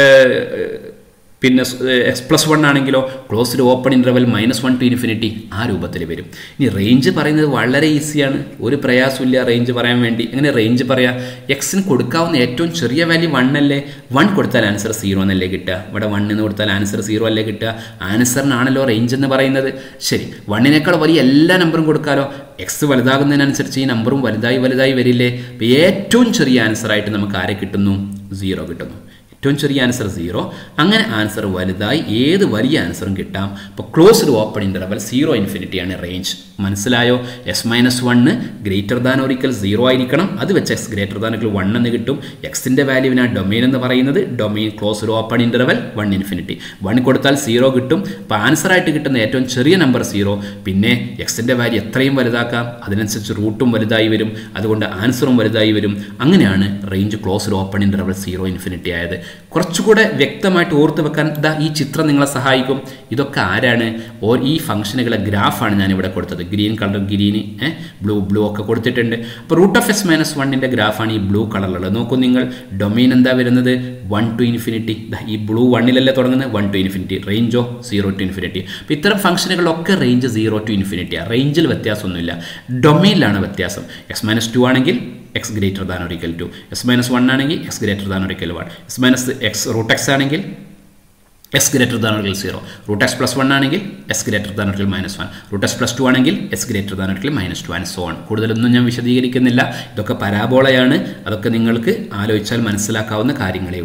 പിന്നെ എക്സ് പ്ലസ് വൺ ആണെങ്കിലോ closed open interval minus one to infinity ആ രൂപത്തിൽ വരും ഇനി റേഞ്ച് പറയുന്നത് വളരെ ഈസിയാണ് ഒരു പ്രയാസമില്ല റേഞ്ച് പറയാൻ വേണ്ടി എങ്ങനെ റേഞ്ച് പറയാം എക്സിന് കൊടുക്കാവുന്ന ഏറ്റവും ചെറിയ വാല്യൂ വൺ അല്ലേ വൺ കൊടുത്താൽ ആൻസർ സീറോ എന്നല്ലേ കിട്ടുക ഇവിടെ വൺ എന്ന് കൊടുത്താൽ ആൻസർ സീറോ അല്ലേ കിട്ടുക ആൻസറിനാണല്ലോ റേഞ്ച് എന്ന് പറയുന്നത് ശരി വണ്ണിനേക്കാൾ വലിയ എല്ലാ നമ്പറും കൊടുക്കാലോ എക്സ് വലുതാകുന്നതിനനുസരിച്ച് ഈ നമ്പറും വലുതായി വലുതായി വരില്ലേ അപ്പോൾ ഏറ്റവും ചെറിയ ആൻസറായിട്ട് നമുക്ക് ആരെ കിട്ടുന്നു സീറോ കിട്ടുന്നു ഏറ്റവും ചെറിയ ആൻസർ സീറോ അങ്ങനെ ആൻസർ വലുതായി ഏത് വലിയ ആൻസറും കിട്ടാം അപ്പോൾ ക്ലോസ്ഡ് ഓപ്പൺ ഇൻ്റർവൽ സീറോ ഇൻഫിനിറ്റിയാണ് റേഞ്ച് മനസ്സിലായോ x minus one greater than or equal zero ആയിരിക്കണം അത് വെച്ച് x greater than or equal one എന്ന് കിട്ടും എക്സിൻ്റെ വാല്യൂവിനാണ് ഡൊമൈൻ എന്ന് പറയുന്നത് domain closed open interval one infinity one കൊടുത്താൽ സീറോ കിട്ടും അപ്പോൾ ആൻസറായിട്ട് കിട്ടുന്ന ഏറ്റവും ചെറിയ നമ്പർ സീറോ പിന്നെ എക്സിൻ്റെ വാല്യൂ എത്രയും വലുതാക്കാം അതിനനുസരിച്ച് റൂട്ടും വലുതായി വരും അതുകൊണ്ട് ആൻസറും വലുതായി വരും അങ്ങനെയാണ് range closed open interval zero infinity ആയത് കുറച്ചുകൂടെ വ്യക്തമായിട്ട് ഓർത്ത് വെക്കാൻ ഇതാ ഈ ചിത്രം നിങ്ങളെ സഹായിക്കും ഇതൊക്കെ ആരാണ് ഓ ഈ ഫംഗ്ഷനുകളെ ഗ്രാഫാണ് ഞാൻ ഇവിടെ കൊടുത്തത് ഗ്രീൻ കളർ ഗ്രീന് ബ്ലൂ ബ്ലൂ ഒക്കെ കൊടുത്തിട്ടുണ്ട് അപ്പോൾ റൂട്ട് ഓഫ് എസ് മൈനസ് വണ്ണിൻ്റെ ഗ്രാഫാണ് ഈ ബ്ലൂ കളറിലുള്ളത് നോക്കൂ നിങ്ങൾ ഡൊമൈൻ എന്താ വരുന്നത് വൺ ടു ഇൻഫിനിറ്റി ഈ ബ്ലൂ വണ്ണിലല്ലേ തുടങ്ങുന്നത് വൺ ടു ഇൻഫിനിറ്റി റേഞ്ചോ സീറോ ടു ഇൻഫിനിറ്റി അപ്പോൾ ഇത്തരം ഫംഗ്ഷനുകളൊക്കെ റേഞ്ച് സീറോ ടു ഇൻഫിനിറ്റിയാണ് റേഞ്ചിൽ വ്യത്യാസമൊന്നുമില്ല ഡൊമൈനിലാണ് വ്യത്യാസം എക്സ് മൈനസ് ടു ആണെങ്കിൽ x greater than or equal two x minus one ആണെങ്കിൽ x greater than or equal one x minus x root x ആണെങ്കിൽ x greater than or equal zero root x plus one ആണെങ്കിൽ x greater than or equal minus one root x plus two ആണെങ്കിൽ x greater than or equal minus two and so ആണ് കൂടുതലൊന്നും ഞാൻ വിശദീകരിക്കുന്നില്ല ഇതൊക്കെ പരാബോളയാണ് അതൊക്കെ നിങ്ങൾക്ക് ആലോചിച്ചാൽ മനസ്സിലാക്കാവുന്ന കാര്യങ്ങളേ ഉള്ളൂ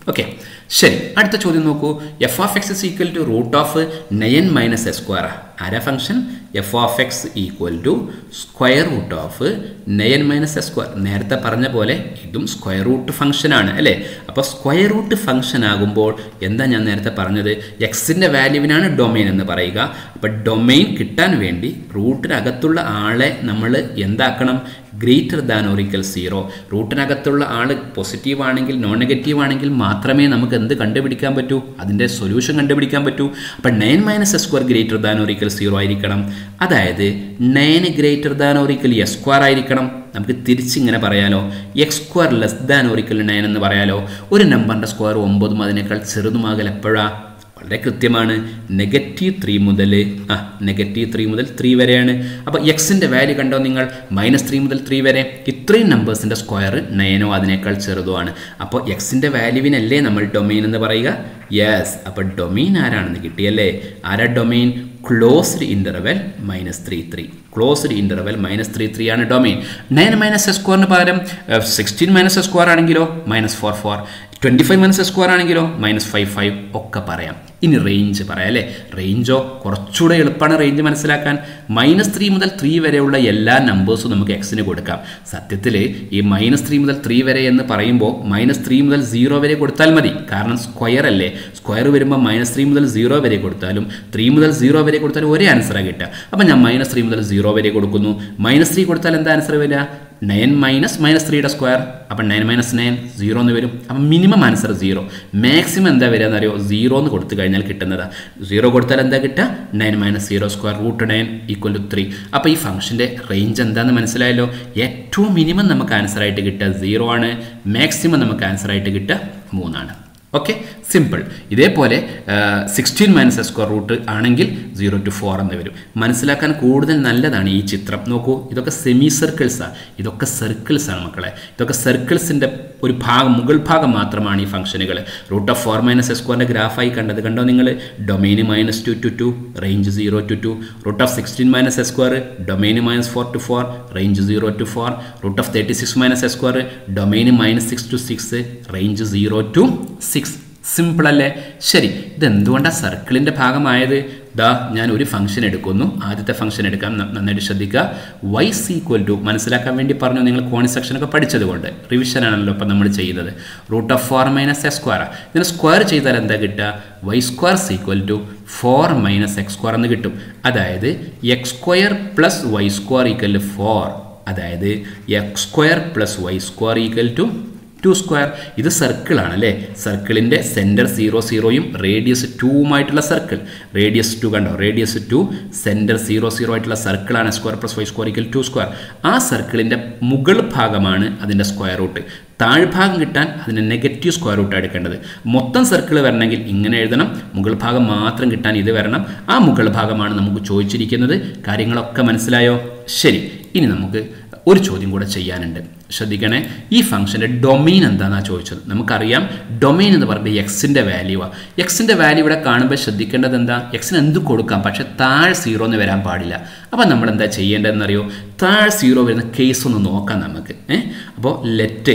ഓക്കെ ശരി അടുത്ത ചോദ്യം നോക്കൂ f of x is equal to root of nine minus x square ആരാ function f of x equal to square root of nine minus x square നേരത്തെ പറഞ്ഞ പോലെ ഇതും സ്ക്വയർ റൂട്ട് ഫംഗ്ഷൻ ആണ് അല്ലേ അപ്പോൾ സ്ക്വയർ റൂട്ട് ഫംഗ്ഷൻ ആകുമ്പോൾ എന്താ ഞാൻ നേരത്തെ പറഞ്ഞത് എക്സിൻ്റെ വാല്യൂവിനാണ് ഡൊമൈൻ എന്ന് പറയുക അപ്പോൾ ഡൊമൈൻ കിട്ടാൻ വേണ്ടി റൂട്ടിനകത്തുള്ള ആളെ നമ്മൾ എന്താക്കണം ഗ്രേറ്റർ ദാൻ ഓറിക്കൽ സീറോ റൂട്ടിനകത്തുള്ള ആൾ പോസിറ്റീവ് ആണെങ്കിൽ നോൺ നെഗറ്റീവ് ആണെങ്കിൽ മാത്രമേ നമുക്ക് എന്ത് കണ്ടുപിടിക്കാൻ പറ്റൂ അതിൻ്റെ സൊല്യൂഷൻ കണ്ടുപിടിക്കാൻ പറ്റൂ അപ്പം nine minus x square greater than or equal zero ആയിരിക്കണം അതായത് nine greater than or equal x square ആയിരിക്കണം നമുക്ക് തിരിച്ചിങ്ങനെ പറയാലോ x square less than or equal nine എന്ന് പറയാലോ ഒരു നമ്പറിൻ്റെ സ്ക്വയർ ഒമ്പതും അതിനേക്കാൾ ചെറുതുമാകൽ എപ്പോഴാണ് വളരെ കൃത്യമാണ് നെഗറ്റീവ് ത്രീ മുതൽ ആ നെഗറ്റീവ് ത്രീ മുതൽ ത്രീ വരെയാണ് അപ്പോൾ എക്സിൻ്റെ വാല്യൂ കണ്ടോ നിങ്ങൾ മൈനസ് ത്രീ മുതൽ ത്രീ വരെ ഇത്രയും നമ്പേഴ്സിൻ്റെ സ്ക്വയർ നയനോ അതിനേക്കാൾ ചെറുതോ ആണ് അപ്പോൾ എക്സിൻ്റെ വാല്യൂവിനല്ലേ നമ്മൾ ഡൊമൈൻ എന്ന് പറയുക യെസ് അപ്പോൾ ഡൊമൈൻ ആരാണെന്ന് കിട്ടിയല്ലേ ആരാ domain closed interval minus three three closed interval minus three three ആണ് ഡൊമൈൻ നയൻ മൈനസ് എസ് സ്ക്വയറിന് പകരം സിക്സ്റ്റീൻ മൈനസ് എസ് സ്ക്വയർ ആണെങ്കിലോ minus four four twenty five minus x square ആണെങ്കിലോ മൈനസ് ഫൈവ് ഫൈവ് ഒക്കെ പറയാം ഇനി റേഞ്ച് പറയാം അല്ലേ റേഞ്ചോ കുറച്ചുകൂടെ എളുപ്പമാണ് റേഞ്ച് മനസ്സിലാക്കാൻ മൈനസ് ത്രീ മുതൽ ത്രീ വരെയുള്ള എല്ലാ നമ്പേഴ്സും നമുക്ക് എക്സിന് കൊടുക്കാം സത്യത്തിൽ ഈ മൈനസ് ത്രീ മുതൽ ത്രീ വരെ എന്ന് പറയുമ്പോൾ മൈനസ് ത്രീ മുതൽ സീറോ വരെ കൊടുത്താൽ മതി കാരണം സ്ക്വയർ അല്ലേ സ്ക്വയർ വരുമ്പോൾ മൈനസ് ത്രീ മുതൽ സീറോ വരെ കൊടുത്താലും ത്രീ മുതൽ സീറോ വരെ കൊടുത്താലും ഒരേ ആൻസറാണ് കിട്ടുക അപ്പോൾ ഞാൻ മൈനസ് ത്രീ മുതൽ സീറോ വരെ കൊടുക്കുന്നു മൈനസ് ത്രീ കൊടുത്താൽ എന്താ ആൻസർ വരിക നയൻ മൈനസ് മൈനസ് ത്രീയുടെ സ്ക്വയർ അപ്പം നയൻ മൈനസ് നയൻ സീറോ എന്ന് വരും അപ്പം മിനിമം ആൻസർ സീറോ മാക്സിമം എന്താ വരിക എന്നറിയോ സീറോ എന്ന് കൊടുത്തു കഴിഞ്ഞാൽ കിട്ടുന്നതാ സീറോ കൊടുത്താൽ എന്താ കിട്ടുക nine minus zero square root nine equal to three അപ്പോൾ ഈ ഫംഗ്ഷൻ്റെ റേഞ്ച് എന്താണെന്ന് മനസ്സിലായല്ലോ ഏറ്റവും മിനിമം നമുക്ക് ആൻസറായിട്ട് കിട്ടുക സീറോ ആണ് മാക്സിമം നമുക്ക് ആൻസറായിട്ട് കിട്ടുക മൂന്നാണ് ഓക്കെ സിമ്പിൾ ഇതേപോലെ സിക്സ്റ്റീൻ മൈനസ് സ്ക്വയർ റൂട്ട് ആണെങ്കിൽ സീറോ ടു ഫോർ എന്ന് വരും മനസ്സിലാക്കാൻ കൂടുതൽ നല്ലതാണ് ഈ ചിത്രം നോക്കൂ ഇതൊക്കെ സെമി സർക്കിൾസാണ് ഇതൊക്കെ സർക്കിൾസാണ് മക്കളെ ഇതൊക്കെ സർക്കിൾസിൻ്റെ ഒരു ഭാഗം മുകൾ ഭാഗം മാത്രമാണ് ഈ ഫംഗ്ഷനുകൾ റൂട്ട് ഓഫ് ഫോർ മൈനസ് സ്ക്വയറിൻ്റെ ഗ്രാഫായി കണ്ടത് കണ്ടോ നിങ്ങൾ ഡൊമൈന് minus two to two range zero to two root of sixteen minus square ഡൊമൈന് minus four to four range zero to four root of thirty six minus square ഡൊമൈന് minus six to six range zero to six simple അല്ലേ ശരി ഇതെന്തുകൊണ്ടാണ് സർക്കിളിൻ്റെ ഭാഗമായത് ദാ ഞാൻ ഒരു function എടുക്കുന്നു ആദ്യത്തെ ഫംഗ്ഷൻ എടുക്കാം നന്നായിട്ട് ശ്രദ്ധിക്കുക വൈ സി ഈക്വൽ ടു മനസ്സിലാക്കാൻ വേണ്ടി പറഞ്ഞു നിങ്ങൾ കോണി സെക്ഷനൊക്കെ പഠിച്ചതുകൊണ്ട് റിവിഷൻ ആണല്ലോ ഇപ്പം നമ്മൾ ചെയ്യുന്നത് root of four minus x square ഇതിന് സ്ക്വയർ ചെയ്താൽ എന്താ കിട്ടുക y square equal to four minus x square എന്ന് കിട്ടും അതായത് x square plus y square equal to four അതായത് x square plus y square equal to two square ഇത് സർക്കിളാണ് അല്ലേ സർക്കിളിൻ്റെ സെൻറ്റർ സീറോ സീറോയും റേഡിയസ് ടൂവുമായിട്ടുള്ള സർക്കിൾ റേഡിയസ് ടു കണ്ടോ radius two centre zero zero ആയിട്ടുള്ള സർക്കിളാണ് square plus y square equal to square ആ സർക്കിളിൻ്റെ മുകൾ ഭാഗമാണ് അതിൻ്റെ സ്ക്വയർ റൂട്ട് താഴ്ഭാഗം കിട്ടാൻ അതിന് നെഗറ്റീവ് സ്ക്വയർ റൂട്ട് എടുക്കേണ്ടത് മൊത്തം സർക്കിൾ വരണമെങ്കിൽ ഇങ്ങനെ എഴുതണം മുകൾ ഭാഗം മാത്രം കിട്ടാൻ ഇത് വരണം ആ മുകൾ ഭാഗമാണ് നമുക്ക് ചോദിച്ചിരിക്കുന്നത് കാര്യങ്ങളൊക്കെ മനസ്സിലായോ ശരി ഇനി നമുക്ക് ഒരു ചോദ്യം കൂടെ ചെയ്യാനുണ്ട് ശ്രദ്ധിക്കണേ ഈ ഫംഗ്ഷൻ്റെ ഡൊമൈൻ എന്താണെന്നാണ് ചോദിച്ചത് നമുക്കറിയാം ഡൊമൈൻ എന്ന് പറയുന്നത് എക്സിൻ്റെ വാല്യൂവാണ് എക്സിൻ്റെ വാല്യൂ ഇവിടെ കാണുമ്പോൾ ശ്രദ്ധിക്കേണ്ടത് എന്താ എക്സിന് എന്ത് കൊടുക്കാം പക്ഷെ താഴെ സീറോ എന്ന് വരാൻ പാടില്ല അപ്പോൾ നമ്മൾ എന്താ ചെയ്യേണ്ടതെന്നറിയോ താഴെ സീറോ വരുന്ന കേസ് ഒന്ന് നോക്കാം നമുക്ക് ഏ അപ്പോൾ ലെറ്റ്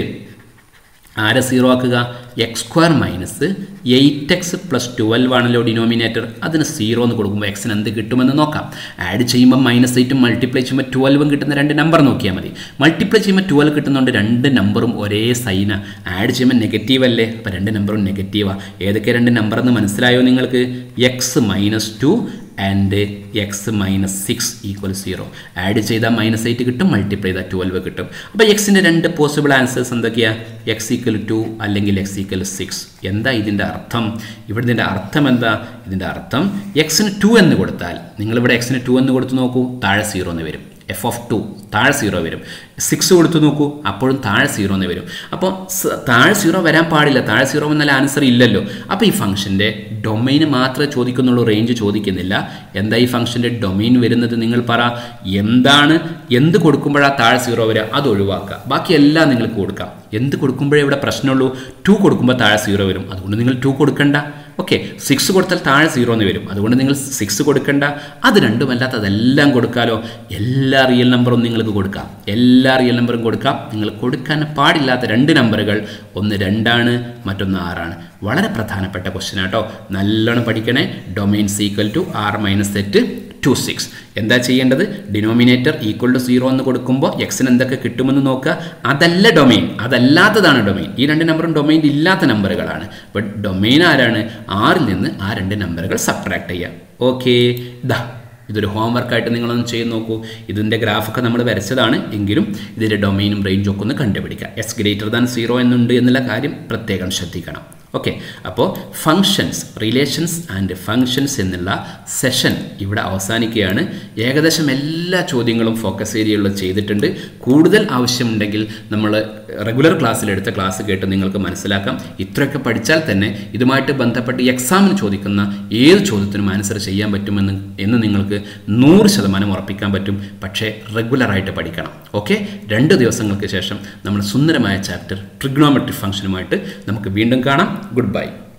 ആരെ സീറോ ആക്കുക x square minus eight x plus twelve ആണല്ലോ ഡിനോമിനേറ്റർ അതിന് സീറോ എന്ന് കൊടുക്കുമ്പോൾ എക്സിന് എന്ത് കിട്ടുമെന്ന് നോക്കാം ആഡ് ചെയ്യുമ്പോൾ മൈനസ് എയ്റ്റും മൾട്ടിപ്ലൈ ചെയ്യുമ്പോൾ ട്വൽവും കിട്ടുന്ന രണ്ട് നമ്പർ നോക്കിയാൽ മതി മൾട്ടിപ്ലൈ ചെയ്യുമ്പോൾ ട്വൽവ് കിട്ടുന്നതുകൊണ്ട് രണ്ട് നമ്പറും ഒരേ സൈന ആഡ് ചെയ്യുമ്പോൾ നെഗറ്റീവ് അല്ലേ അപ്പോൾ രണ്ട് നമ്പറും നെഗറ്റീവാണ് ഏതൊക്കെ രണ്ട് നമ്പർ എന്ന് മനസ്സിലായോ നിങ്ങൾക്ക് x minus two and x minus six equal zero add ചെയ്താൽ മൈനസ് എയ്റ്റ് കിട്ടും മൾട്ടിപ്ലൈ ചെയ്താൽ ട്വൽവ് കിട്ടും അപ്പോൾ എക്സിൻ്റെ രണ്ട് പോസിബിൾ ആൻസേഴ്സ് എന്തൊക്കെയാണ് എക്സ് ഈക്വൽ ടു അല്ലെങ്കിൽ എക്സ് ഈക്വൽ സിക്സ് എന്താ ഇതിൻ്റെ അർത്ഥം ഇവിടെ ഇതിൻ്റെ അർത്ഥം എന്താ ഇതിൻ്റെ അർത്ഥം എക്സിന് ടു എന്ന് കൊടുത്താൽ നിങ്ങളിവിടെ എക്സിന് ടു എന്ന് കൊടുത്ത് നോക്കൂ താഴെ സീറോ എന്ന് വരും എഫ് ഓഫ് ടു താഴെ സീറോ വരും സിക്സ് കൊടുത്തു നോക്കൂ അപ്പോഴും താഴെ സീറോ എന്ന് വരും അപ്പോൾ താഴെ സീറോ വരാൻ പാടില്ല താഴെ സീറോ എന്നാൽ ആൻസർ ഇല്ലല്ലോ അപ്പോൾ ഈ ഫംഗ്ഷൻ്റെ ഡൊമൈന് മാത്രമേ ചോദിക്കുന്നുള്ളൂ റേഞ്ച് ചോദിക്കുന്നില്ല എന്താ ഈ ഫംഗ്ഷൻ്റെ ഡൊമൈൻ വരുന്നത് നിങ്ങൾ പറ എന്താണ് എന്ത് കൊടുക്കുമ്പോഴാണ് താഴെ സീറോ വരിക അത് ഒഴിവാക്കുക ബാക്കി എല്ലാം നിങ്ങൾക്ക് കൊടുക്കാം എന്ത് കൊടുക്കുമ്പോഴേ ഇവിടെ പ്രശ്നമുള്ളൂ ടു കൊടുക്കുമ്പോൾ താഴെ സീറോ വരും അതുകൊണ്ട് നിങ്ങൾ ടു കൊടുക്കണ്ട ഓക്കെ സിക്സ് കൊടുത്താൽ താഴെ സീറോ എന്ന് വരും അതുകൊണ്ട് നിങ്ങൾ സിക്സ് കൊടുക്കേണ്ട അത് രണ്ടുമല്ലാത്ത അതെല്ലാം കൊടുക്കാലോ എല്ലാ റിയൽ നമ്പറും നിങ്ങൾക്ക് കൊടുക്കാം എല്ലാ റിയൽ നമ്പറും കൊടുക്കാം നിങ്ങൾ കൊടുക്കാൻ പാടില്ലാത്ത രണ്ട് നമ്പറുകൾ ഒന്ന് രണ്ടാണ് മറ്റൊന്ന് ആറാണ് വളരെ പ്രധാനപ്പെട്ട ക്വസ്റ്റ്യൻ ആട്ടോ നല്ലോണം പഠിക്കണേ domain is equal to R minus set two six എന്താ ചെയ്യേണ്ടത് ഡിനോമിനേറ്റർ ഈക്വൽ ടു സീറോ എന്ന് കൊടുക്കുമ്പോൾ എക്സിന് എന്തൊക്കെ കിട്ടുമെന്ന് നോക്കുക അതല്ല ഡൊമൈൻ അതല്ലാത്തതാണ് ഡൊമൈൻ ഈ രണ്ട് നമ്പറും ഡൊമൈൻ ഇല്ലാത്ത നമ്പറുകളാണ് ബട്ട് ഡൊമൈൻ ആരാണ് ആറിൽ നിന്ന് ആ രണ്ട് നമ്പറുകൾ സബ്ട്രാക്ട് ചെയ്യാം ഓക്കെ ദാ ഇതൊരു ഹോംവർക്കായിട്ട് നിങ്ങളൊന്ന് ചെയ്ത് നോക്കൂ ഇതിൻ്റെ ഗ്രാഫൊക്കെ നമ്മൾ വരച്ചതാണ് എങ്കിലും ഇതിൻ്റെ ഡൊമൈനും റേഞ്ചും ഒക്കെ ഒന്ന് കണ്ടുപിടിക്കുക എസ് ഗ്രേറ്റർ ദാൻ സീറോ എന്നുണ്ട് എന്നുള്ള കാര്യം പ്രത്യേകം ശ്രദ്ധിക്കണം ഓക്കെ അപ്പോൾ ഫങ്ഷൻസ് റിലേഷൻസ് ആൻഡ് ഫങ്ഷൻസ് എന്നുള്ള സെഷൻ ഇവിടെ അവസാനിക്കുകയാണ് ഏകദേശം എല്ലാ ചോദ്യങ്ങളും ഫോക്കസ് ഏരിയകളിൽ ചെയ്തിട്ടുണ്ട് കൂടുതൽ ആവശ്യമുണ്ടെങ്കിൽ നമ്മൾ റെഗുലർ ക്ലാസ്സിലെടുത്ത ക്ലാസ് കേട്ട് നിങ്ങൾക്ക് മനസ്സിലാക്കാം ഇത്രയൊക്കെ പഠിച്ചാൽ തന്നെ ഇതുമായിട്ട് ബന്ധപ്പെട്ട് എക്സാമിന് ചോദിക്കുന്ന ഏത് ചോദ്യത്തിനും ആൻസർ ചെയ്യാൻ പറ്റുമെന്ന് എന്ന് നിങ്ങൾക്ക് നൂറ് ശതമാനം ഉറപ്പിക്കാൻ പറ്റും പക്ഷേ റെഗുലറായിട്ട് പഠിക്കണം ഓക്കെ രണ്ട് ദിവസങ്ങൾക്ക് ശേഷം നമ്മൾ സുന്ദരമായ ചാപ്റ്റർ ട്രിഗ്നോമെട്രി ഫംഗ്ഷനുമായിട്ട് നമുക്ക് വീണ്ടും കാണാം ഗുഡ് ബൈ